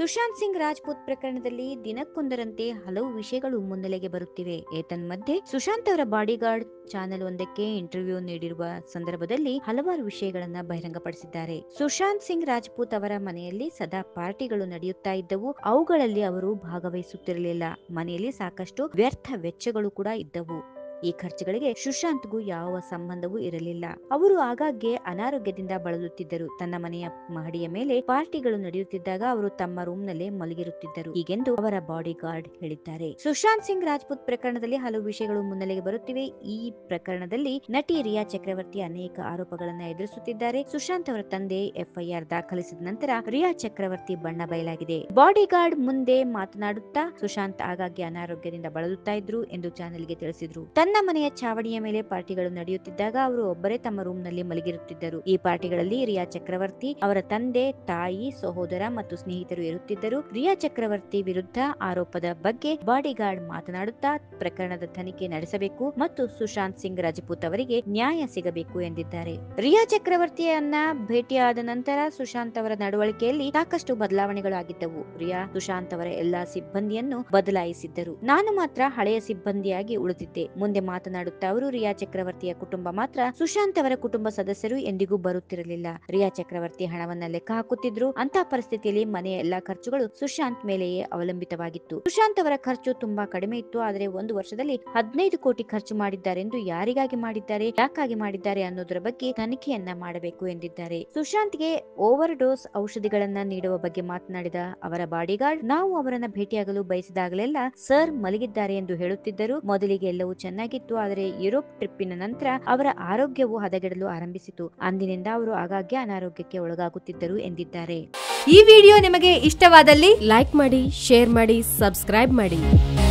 ಸುಶಾಂತ್ ಸಿಂಗ್ ರಾಜ್ಪೂತ್ ಪ್ರಕರಣದಲ್ಲಿ ದಿನಕ್ಕೊಂದರಂತೆ ಹಲವು ವಿಷಯಗಳು ಮುನ್ನೆಲೆಗೆ ಬರುತ್ತಿವೆ ಏತನ್ಮಧ್ಯೆ ಸುಶಾಂತ್ ಅವರ ಬಾಡಿಗಾರ್ಡ್ ಚಾನೆಲ್ ಒಂದಕ್ಕೆ ಇಂಟರ್ವ್ಯೂ ನೀಡಿರುವ ಸಂದರ್ಭದಲ್ಲಿ ಹಲವಾರು ವಿಷಯಗಳನ್ನ ಬಹಿರಂಗಪಡಿಸಿದ್ದಾರೆ ಸುಶಾಂತ್ ಸಿಂಗ್ ರಾಜ್ಪೂತ್ ಅವರ ಮನೆಯಲ್ಲಿ ಸದಾ ಪಾರ್ಟಿಗಳು ನಡೆಯುತ್ತಾ ಇದ್ದವು ಅವುಗಳಲ್ಲಿ ಅವರು ಭಾಗವಹಿಸುತ್ತಿರಲಿಲ್ಲ ಮನೆಯಲ್ಲಿ ಸಾಕಷ್ಟು ವ್ಯರ್ಥ ವೆಚ್ಚಗಳು ಕೂಡ ಇದ್ದವು ಈ ಖರ್ಚುಗಳಿಗೆ ಸುಶಾಂತ್ಗೂ ಯಾವ ಸಂಬಂಧವೂ ಇರಲಿಲ್ಲ ಅವರು ಆಗಾಗ್ಗೆ ಅನಾರೋಗ್ಯದಿಂದ ಬಳಲುತ್ತಿದ್ದರು ತನ್ನ ಮನೆಯ ಮಹಡಿಯ ಮೇಲೆ ಪಾರ್ಟಿಗಳು ನಡೆಯುತ್ತಿದ್ದಾಗ ಅವರು ತಮ್ಮ ರೂಮ್ ನಲ್ಲೇ ಮಲಗಿರುತ್ತಿದ್ದರು ಹೀಗೆಂದು ಅವರ ಬಾಡಿ ಗಾರ್ಡ್ ಹೇಳಿದ್ದಾರೆ ಸುಶಾಂತ್ ಸಿಂಗ್ ರಾಜ್ಪೂತ್ ಪ್ರಕರಣದಲ್ಲಿ ಹಲವು ವಿಷಯಗಳು ಮುನ್ನೆಲೆಗೆ ಬರುತ್ತಿವೆ ಈ ಪ್ರಕರಣದಲ್ಲಿ ನಟಿ ರಿಯಾ ಚಕ್ರವರ್ತಿ ಅನೇಕ ಆರೋಪಗಳನ್ನ ಎದುರಿಸುತ್ತಿದ್ದಾರೆ ಸುಶಾಂತ್ ಅವರ ತಂದೆ ಎಫ್ಐಆರ್ ದಾಖಲಿಸಿದ ನಂತರ ರಿಯಾ ಚಕ್ರವರ್ತಿ ಬಣ್ಣ ಬಯಲಾಗಿದೆ ಬಾಡಿ ಗಾರ್ಡ್ ಮುಂದೆ ಮಾತನಾಡುತ್ತಾ ಸುಶಾಂತ್ ಆಗಾಗ್ಗೆ ಅನಾರೋಗ್ಯದಿಂದ ಬಳಲುತ್ತಾ ಇದ್ರು ಎಂದು ಚಾನೆಲ್ಗೆ ತಿಳಿಸಿದ್ರು ತನ್ನ ಮನೆಯ ಚಾವಣಿಯ ಮೇಲೆ ಪಾರ್ಟಿಗಳು ನಡೆಯುತ್ತಿದ್ದಾಗ ಅವರು ಒಬ್ಬರೇ ತಮ್ಮ ರೂಮ್ ನಲ್ಲಿ ಮಲಗಿರುತ್ತಿದ್ದರು ಈ ಪಾರ್ಟಿಗಳಲ್ಲಿ ರಿಯಾ ಚಕ್ರವರ್ತಿ ಅವರ ತಂದೆ ತಾಯಿ ಸಹೋದರ ಮತ್ತು ಸ್ನೇಹಿತರು ಇರುತ್ತಿದ್ದರು ರಿಯಾ ಚಕ್ರವರ್ತಿ ವಿರುದ್ಧ ಆರೋಪದ ಬಗ್ಗೆ ಬಾಡಿಗಾರ್ಡ್ ಮಾತನಾಡುತ್ತಾ ಪ್ರಕರಣದ ತನಿಖೆ ನಡೆಸಬೇಕು ಮತ್ತು ಸುಶಾಂತ್ ಸಿಂಗ್ ರಜಪೂತ್ ಅವರಿಗೆ ನ್ಯಾಯ ಸಿಗಬೇಕು ಎಂದಿದ್ದಾರೆ ರಿಯಾ ಚಕ್ರವರ್ತಿಯನ್ನ ಭೇಟಿಯಾದ ನಂತರ ಸುಶಾಂತ್ ಅವರ ನಡವಳಿಕೆಯಲ್ಲಿ ಸಾಕಷ್ಟು ಬದಲಾವಣೆಗಳು ಆಗಿದ್ದವು ರಿಯಾ ಸುಶಾಂತ್ ಅವರ ಎಲ್ಲಾ ಸಿಬ್ಬಂದಿಯನ್ನು ಬದಲಾಯಿಸಿದ್ದರು ನಾನು ಮಾತ್ರ ಹಳೆಯ ಸಿಬ್ಬಂದಿಯಾಗಿ ಉಳಿದಿದ್ದೆ ಮುಂದೆ ಮಾತನಾಡುತ್ತಾ ಅವರು ರಿಯಾ ಚಕ್ರವರ್ತಿಯ ಕುಟುಂಬ ಮಾತ್ರ ಸುಶಾಂತ್ ಅವರ ಕುಟುಂಬ ಸದಸ್ಯರು ಎಂದಿಗೂ ಬರುತ್ತಿರಲಿಲ್ಲ ರಿಯಾ ಚಕ್ರವರ್ತಿ ಹಣವನ್ನ ಲೆಕ್ಕ ಹಾಕುತ್ತಿದ್ರು ಅಂತ ಪರಿಸ್ಥಿತಿಯಲ್ಲಿ ಮನೆಯ ಎಲ್ಲಾ ಖರ್ಚುಗಳು ಸುಶಾಂತ್ ಮೇಲೆಯೇ ಅವಲಂಬಿತವಾಗಿತ್ತು ಸುಶಾಂತ್ ಅವರ ಖರ್ಚು ತುಂಬಾ ಕಡಿಮೆ ಇತ್ತು ಆದರೆ ಒಂದು ವರ್ಷದಲ್ಲಿ ಹದಿನೈದು ಕೋಟಿ ಖರ್ಚು ಮಾಡಿದ್ದಾರೆಂದು ಯಾರಿಗಾಗಿ ಮಾಡಿದ್ದಾರೆ ಯಾಕಾಗಿ ಮಾಡಿದ್ದಾರೆ ಅನ್ನೋದರ ಬಗ್ಗೆ ತನಿಖೆಯನ್ನ ಮಾಡಬೇಕು ಎಂದಿದ್ದಾರೆ ಸುಶಾಂತ್ಗೆ ಓವರ್ ಡೋಸ್ ಔಷಧಿಗಳನ್ನ ನೀಡುವ ಬಗ್ಗೆ ಮಾತನಾಡಿದ ಅವರ ಬಾಡಿಗಾರ್ಡ್ ನಾವು ಅವರನ್ನ ಭೇಟಿಯಾಗಲು ಬಯಸಿದಾಗಲೆಲ್ಲ ಸರ್ ಮಲಗಿದ್ದಾರೆ ಎಂದು ಹೇಳುತ್ತಿದ್ದರು ಮೊದಲಿಗೆ ಎಲ್ಲವೂ ಚೆನ್ನಾಗಿತ್ತು ಆದರೆ ಯುರೋಪ್ ಟ್ರಿಪ್ಪಿನ ನಂತರ ಅವರ ಆರೋಗ್ಯವು ಹದಗೆಡಲು ಆರಂಭಿಸಿತು ಅಂದಿನಿಂದ ಅವರು ಆಗಾಗ್ಗೆ ಅನಾರೋಗ್ಯಕ್ಕೆ ಒಳಗಾಗುತ್ತಿದ್ದರು ಎಂದಿದ್ದಾರೆ ಈ ವಿಡಿಯೋ ನಿಮಗೆ ಇಷ್ಟವಾದಲ್ಲಿ ಲೈಕ್ ಮಾಡಿ ಶೇರ್ ಮಾಡಿ ಸಬ್ಸ್ಕ್ರೈಬ್ ಮಾಡಿ